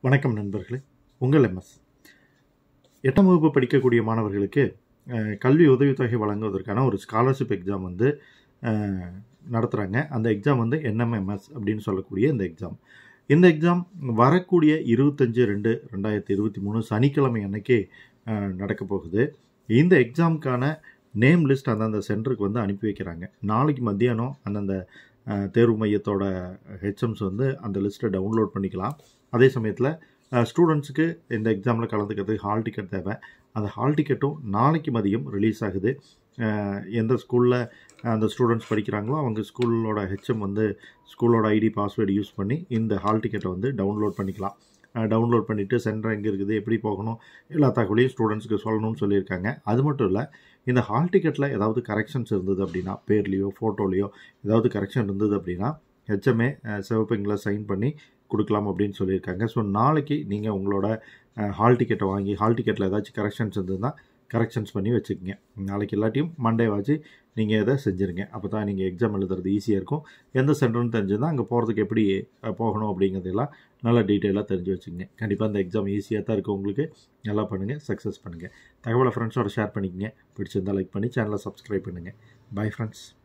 வணக்கம் நண்பர்களே உங்கள் எம்எஸ் எட்டாம் வகுப்பு படிக்கக்கூடிய மாணவர்களுக்கு அஹ், கல்வி உதவித்தொகை வழங்குவதற்கான ஒரு ஸ்காலர்ஷிப் எக்ஸாம் வந்து நடத்துகிறாங்க அந்த எக்ஸாம் வந்து என்எம்எம்எஸ் அப்படின்னு சொல்லக்கூடிய இந்த எக்ஸாம் இந்த எக்ஸாம் வரக்கூடிய இருபத்தஞ்சு ரெண்டு ரெண்டாயிரத்தி இருபத்தி மூணு சனிக்கிழமை அன்னைக்கு அஹ், நடக்க போகுது இந்த எக்ஸாமுக்கான நேம் லிஸ்ட் அந்தந்த சென்டருக்கு வந்து அனுப்பி வைக்கிறாங்க நாளைக்கு மத்தியானம் அந்தந்த அஹ், தேர்வு மையத்தோட ஹெச்எம்ஸ் வந்து அந்த லிஸ்ட்டை டவுன்லோட் பண்ணிக்கலாம் அதே சமயத்தில் ஸ்டூடெண்ட்ஸுக்கு இந்த எக்ஸாமில் கலந்துக்கிறதுக்கு ஹால் டிக்கெட் தேவை அந்த ஹால் டிக்கெட்டும் நாளைக்கு மதியம் ரிலீஸ் ஆகுது அஹ், எந்த ஸ்கூலில் அந்த ஸ்டூடெண்ட்ஸ் படிக்கிறாங்களோ அவங்க ஸ்கூலோட ஹெச்எம் வந்து ஸ்கூலோட ஐடி பாஸ்வேர்டு யூஸ் பண்ணி இந்த ஹால் டிக்கெட்டை வந்து டவுன்லோட் பண்ணிக்கலாம் டவுன்லோட் பண்ணிவிட்டு சென்டர் எங்கே இருக்குது எப்படி போகணும் எல்லா தகவலையும் ஸ்டூடெண்ட்ஸ்க்கு சொல்லணும்னு சொல்லியிருக்காங்க அது மட்டும் இல்லை இந்த ஹால் டிக்கெட்டில் ஏதாவது கரெக்ஷன்ஸ் இருந்தது அப்படின்னா பேர்லேயோ ஃபோட்டோலேயோ ஏதாவது கரெக்ஷன் இருந்தது அப்படின்னா ஹெச்எம்ஏ சிவப்பிங்கில் சைன் பண்ணி கொடுக்கலாம் அப்படின்னு சொல்லியிருக்காங்க ஸோ நாளைக்கு நீங்கள் உங்களோட ஹால் டிக்கெட்டை வாங்கி ஹால் டிக்கெட்டில் ஏதாச்சும் கரெக்ஷன்ஸ் இருந்ததுன்னா கரெக்ஷன்ஸ் பண்ணி வச்சுக்கோங்க நாளைக்கு எல்லாத்தையும் மண்டே வாச்சு நீங்கள் இதை செஞ்சுருங்க அப்போ தான் நீங்கள் எக்ஸாம் எழுதுறது ஈஸியாக இருக்கும் எந்த சென்டர்னு தெரிஞ்சுருந்தா அங்கே போகிறதுக்கு எப்படி அஹ், போகணும் அப்படிங்கிறதெல்லாம் நல்லா டீட்டெயிலாக தெரிஞ்சு வச்சுக்கோங்க கண்டிப்பாக இந்த எக்ஸாம் ஈஸியாக தான் இருக்கும் உங்களுக்கு நல்லா பண்ணுங்கள் சக்ஸஸ் பண்ணுங்கள் தகவலை ஃப்ரெண்ட்ஸோட ஷேர் பண்ணிக்கங்க பிடிச்சிருந்தா லைக் பண்ணி சேனலை சப்ஸ்கிரைப் பண்ணுங்கள் பை ஃப்ரெண்ட்ஸ்